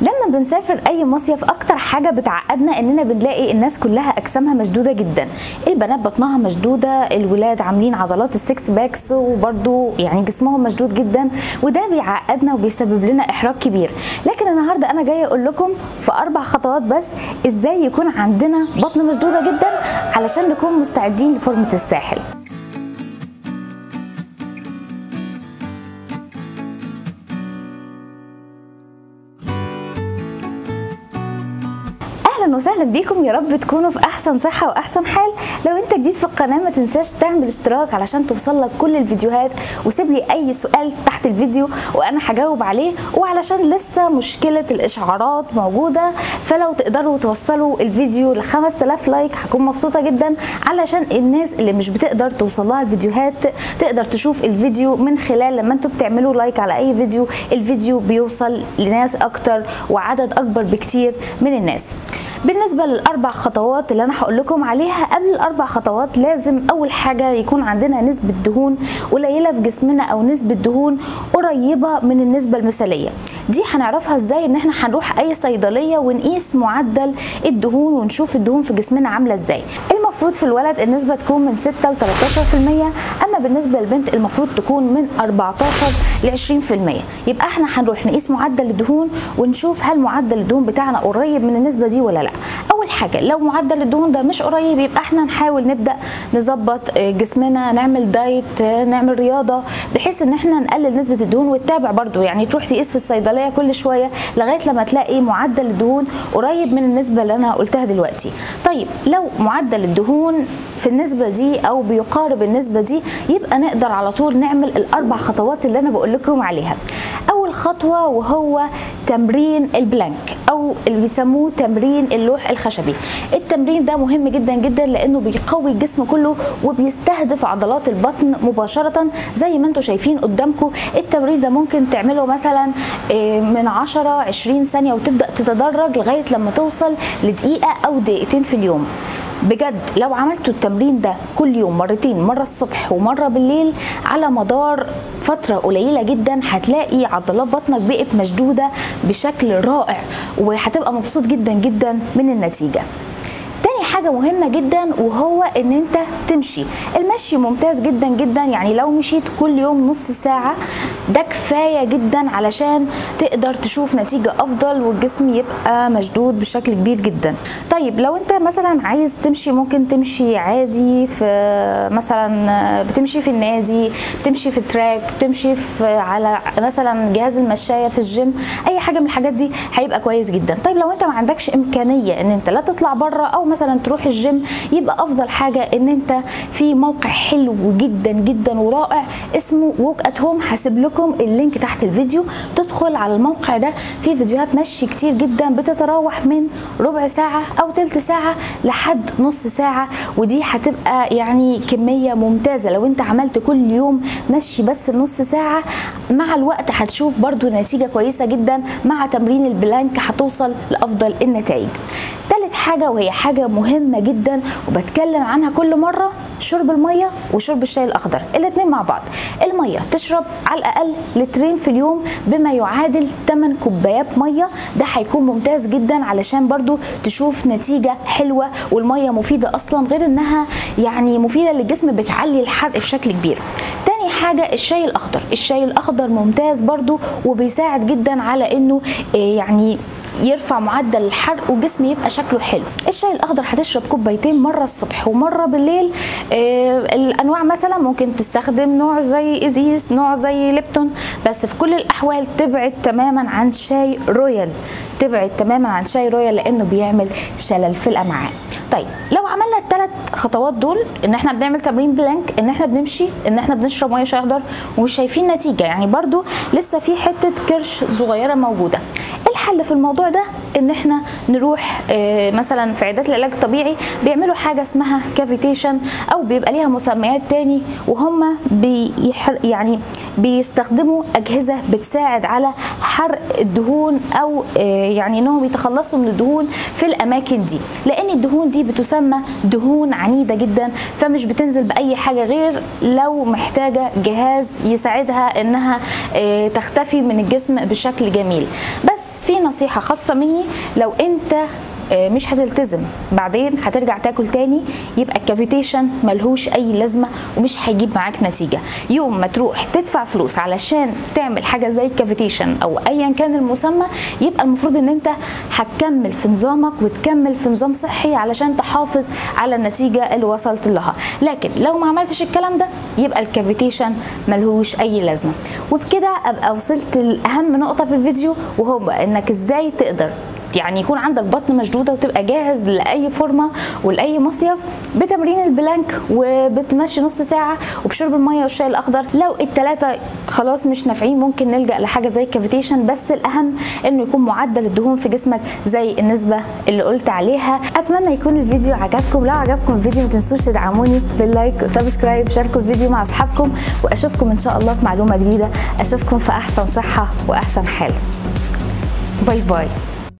لما بنسافر اي مصيف اكتر حاجه بتعقدنا اننا بنلاقي الناس كلها اجسامها مشدوده جدا البنات بطنها مشدوده الولاد عاملين عضلات السكس باكس وبرده يعني جسمهم مشدود جدا وده بيعقدنا وبيسبب لنا احراج كبير لكن النهارده انا جايه اقول لكم في اربع خطوات بس ازاي يكون عندنا بطن مشدوده جدا علشان نكون مستعدين لفورمه الساحل اهلا وسهلا بيكم يا رب تكونوا في احسن صحه واحسن حال لو انت جديد في القناه ما تنساش تعمل اشتراك علشان توصل لك كل الفيديوهات وسيب لي اي سؤال تحت الفيديو وانا هجاوب عليه وعلشان لسه مشكله الاشعارات موجوده فلو تقدروا توصلوا الفيديو ل 5000 لايك هكون مبسوطه جدا علشان الناس اللي مش بتقدر توصل لها الفيديوهات تقدر تشوف الفيديو من خلال لما انتوا بتعملوا لايك على اي فيديو الفيديو بيوصل لناس اكتر وعدد اكبر بكتير من الناس بالنسبة للأربع خطوات اللي أنا هقول لكم عليها قبل الأربع خطوات لازم أول حاجة يكون عندنا نسبة دهون قليلة في جسمنا أو نسبة دهون قريبة من النسبة المثالية دي هنعرفها إزاي إن إحنا هنروح أي صيدلية ونقيس معدل الدهون ونشوف الدهون في جسمنا عاملة إزاي المفروض في الولد النسبة تكون من 6 ل 13% أما بالنسبة للبنت المفروض تكون من 14 ل 20% يبقى إحنا هنروح نقيس معدل الدهون ونشوف هل معدل الدهون بتاعنا قريب من النسبة دي ولا لا اول حاجه لو معدل الدهون ده مش قريب يبقى احنا نحاول نبدا نظبط جسمنا نعمل دايت نعمل رياضه بحيث ان احنا نقلل نسبه الدهون وتتابع برده يعني تروح تقيس في الصيدليه كل شويه لغايه لما تلاقي معدل الدهون قريب من النسبه اللي انا قلتها دلوقتي طيب لو معدل الدهون في النسبه دي او بيقارب النسبه دي يبقى نقدر على طول نعمل الاربع خطوات اللي انا بقول لكم عليها اول خطوه وهو تمرين البلانك او اللي بيسموه تمرين اللوح الخشبي التمرين ده مهم جدا جدا لانه بيقوي الجسم كله وبيستهدف عضلات البطن مباشره زي ما انتم شايفين قدامكم التمرين ده ممكن تعمله مثلا من 10 20 ثانيه وتبدا تتدرج لغايه لما توصل لدقيقه او دقيقتين في اليوم بجد لو عملتوا التمرين ده كل يوم مرتين مرة الصبح ومرة بالليل على مدار فترة قليلة جدا هتلاقي عضلات بطنك بقت مشدودة بشكل رائع وهتبقى مبسوط جدا جدا من النتيجة تاني حاجة مهمة جدا وهو ان انت تمشي المشي ممتاز جدا جدا يعني لو مشيت كل يوم نص ساعة ده كفاية جدا علشان تقدر تشوف نتيجة افضل والجسم يبقى مشدود بشكل كبير جدا طيب لو انت مثلا عايز تمشي ممكن تمشي عادي في مثلا بتمشي في النادي بتمشي في تراك بتمشي في على مثلا جهاز المشاية في الجيم اي حاجة من الحاجات دي هيبقى كويس جدا طيب لو انت ما عندكش امكانية ان انت لا تطلع بره او مثلا تروح الجيم يبقى افضل حاجه ان انت في موقع حلو جدا جدا ورائع اسمه ووك ات هوم هسيب لكم اللينك تحت الفيديو تدخل على الموقع ده في فيديوهات مشي كتير جدا بتتراوح من ربع ساعه او تلت ساعه لحد نص ساعه ودي هتبقى يعني كميه ممتازه لو انت عملت كل يوم مشي بس نص ساعه مع الوقت هتشوف برضو نتيجه كويسه جدا مع تمرين البلانك هتوصل لافضل النتائج تالت حاجة وهي حاجة مهمة جدا وبتكلم عنها كل مرة شرب المية وشرب الشاي الأخضر الاتنين مع بعض المية تشرب على الأقل لترين في اليوم بما يعادل 8 كوبايات مية ده هيكون ممتاز جدا علشان برضو تشوف نتيجة حلوة والمية مفيدة أصلا غير إنها يعني مفيدة للجسم بتعلي الحرق بشكل كبير تاني حاجة الشاي الأخضر الشاي الأخضر ممتاز برضو وبيساعد جدا على إنه يعني يرفع معدل الحرق وجسمي يبقى شكله حلو الشاي الاخضر هتشرب كوبايتين مره الصبح ومره بالليل آه الانواع مثلا ممكن تستخدم نوع زي ازيس نوع زي ليبتون بس في كل الاحوال تبعد تماما عن شاي رويال تبعد تماما عن شاي رويال لانه بيعمل شلل في الامعاء طيب لو عملنا الثلاث خطوات دول ان احنا بنعمل تمرين بلانك ان احنا بنمشي ان احنا بنشرب ميه شاي اخضر ومش شايفين نتيجه يعني برضو لسه في حته كرش صغيره موجوده الحل في الموضوع ده ان احنا نروح اه مثلا في عيادات العلاج الطبيعي بيعملوا حاجه اسمها كافيتيشن او بيبقى ليها مسميات تاني وهم بيحر يعني بيستخدموا اجهزه بتساعد على حرق الدهون او يعني انهم يتخلصوا من الدهون في الاماكن دي لان الدهون دي بتسمى دهون عنيده جدا فمش بتنزل باي حاجه غير لو محتاجه جهاز يساعدها انها تختفي من الجسم بشكل جميل بس في نصيحه خاصه مني لو انت مش هتلتزم بعدين هترجع تاكل تاني يبقى الكافيتيشن ملهوش اي لازمه ومش هيجيب معاك نتيجه يوم ما تروح تدفع فلوس علشان تعمل حاجه زي الكافيتيشن او ايا كان المسمى يبقى المفروض ان انت هتكمل في نظامك وتكمل في نظام صحي علشان تحافظ على النتيجه اللي وصلت لها لكن لو ما عملتش الكلام ده يبقى الكافيتيشن ملهوش اي لازمه وبكده ابقى وصلت لاهم نقطه في الفيديو وهو انك ازاي تقدر يعني يكون عندك بطن مشدوده وتبقى جاهز لاي فورمه ولاي مصيف بتمرين البلانك وبتمشي نص ساعه وبشرب الميه والشاي الاخضر لو الثلاثه خلاص مش نافعين ممكن نلجا لحاجه زي الكافيتيشن بس الاهم انه يكون معدل الدهون في جسمك زي النسبه اللي قلت عليها اتمنى يكون الفيديو عجبكم لو عجبكم الفيديو ما تنسوش تدعموني باللايك وسبسكرايب شاركوا الفيديو مع اصحابكم واشوفكم ان شاء الله في معلومه جديده اشوفكم في احسن صحه واحسن حال باي باي